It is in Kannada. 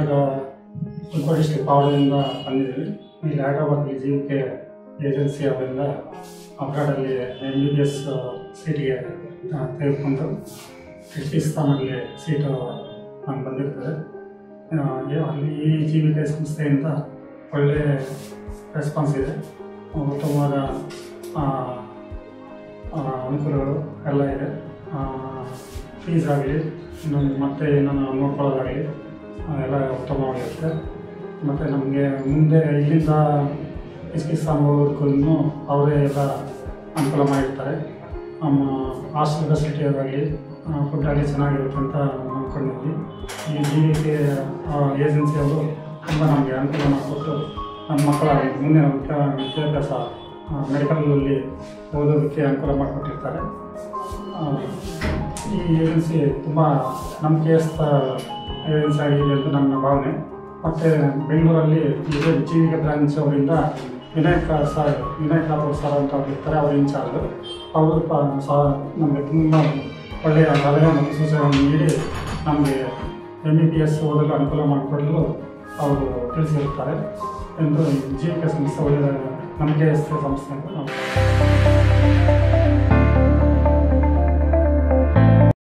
ಕರ್ನಾಟಕ ತುಮಕೂರು ಡಿಸ್ಟಿಕ್ ಪಾವಡದಿಂದ ಬಂದಿದ್ದೀವಿ ಇಲ್ಲಿ ಹೈದ್ರಾಬಾದಲ್ಲಿ ಜಿ ಕೆ ಏಜೆನ್ಸಿ ಅವರಿಂದ ಅಬ್ರಾಡಲ್ಲಿ ಎಮ್ ಬಿ ಬಿ ಎಸ್ ಸೀಟಿಗೆ ಆ, ತೆಗೆದುಕೊಂಡು ಕಿರ್ಗಿಸ್ತಾನಲ್ಲಿ ಸೀಟು ನಂಗೆ ಬಂದಿರ್ತದೆ ಆ, ಈ- ಅಲ್ಲಿ ಈ ಜೀವಿಕೆ ಸಂಸ್ಥೆಯಿಂದ ಒಳ್ಳೆ ರೆಸ್ಪಾನ್ಸ್ ಇದೆ ಉತ್ತಮವಾದ ಆ, ಆ, ಅನುಕೂಲಗಳು ಎಲ್ಲ ಇದೆ ಫೀಸ್ ಆಗಲಿ ಇನ್ನೊಂದು ಮತ್ತೆ ಏನನ್ನು ನೋಡ್ಕೊಳ್ಳೋದಾಗಲಿ ಆ, ಎಲ್ಲ ಉತ್ತಮವಾಗಿರುತ್ತೆ ಮತ್ತು ನಮಗೆ ಮುಂದೆ ಇಲ್ಲಿಂದ ಕಿಸ್ಕಿಸ್ತಾನ್ ಹೋಗೋದಕ್ಕೂ ಅವರೇ ಎಲ್ಲ ಅನುಕೂಲ ಮಾಡಿರ್ತಾರೆ ನಮ್ಮ ಹಾಸ್ಟೆಲ್ ಫೆಸಿಲಿಟಿ ಆಗಲಿ ಫುಡ್ ಆಗಲಿ ಚೆನ್ನಾಗಿರುತ್ತೆ ಅಂತ ನಾವು ಅಂದ್ಕೊಂಡಿದ್ವಿ ಈ ಜಿ ವಿ ಕೆ ಏಜೆನ್ಸಿಯವರು ತುಂಬ ನಮಗೆ ಅನುಕೂಲ ಮಾಡಿಕೊಟ್ಟು ನಮ್ಮ ಮಕ್ಕಳ ಮುಂದಿನ ವಿದ್ಯಾ ವಿದ್ಯಾಭ್ಯಾಸ ಮೆಡಿಕಲಲ್ಲಿ ಓದೋದಕ್ಕೆ ಅನುಕೂಲ ಮಾಡಿಕೊಟ್ಟಿರ್ತಾರೆ ಆ, ಈ ಏಜೆನ್ಸಿ ತುಂಬ ನಂಬಿಕೆಸ್ಥ ಏಜೆನ್ಸಿ ಆಗಿದೆ ಅಂತ ನನ್ನ ಭಾವನೆ ಮತ್ತು ಬೆಂಗಳೂರಲ್ಲಿ ಈಗ ಜೀವಿಕೆ ಬ್ರಾಂಚ್ ಅವರಿಂದ ವಿನಾಯಕ ಸರ್ ವಿನಾಯಕ್ ರಾಥೋಡ್ ಸರ್ ಅಂತ ಅವ್ರು ಇರ್ತಾರೆ ಅವ್ರ ಇನ್ಚಾರ್ಜ್ ಅವರು ಪ ಸಹ ನಮಗೆ ತುಂಬ ಒಳ್ಳೆಯ ಸಲಹೆ ಮತ್ತು ಸೂಚನೆಗಳನ್ನು ನೀಡಿ ನಮಗೆ ಎಮ್ ಬಿ ಬಿ ಎಸ್ ಓದಲು ಅನುಕೂಲ ಮಾಡಿಕೊಡಲು ಅವರು ತಿಳಿಸಿರುತ್ತಾರೆ ಎಂದು ಜೀವಿಕೆ ಸಂಸ್ಥೆ ಒಳ್ಳೆಯ ನಂಬಿಕೆಸ್ಥ ಸಂಸ್ಥೆ ಅಂತ ನಾವು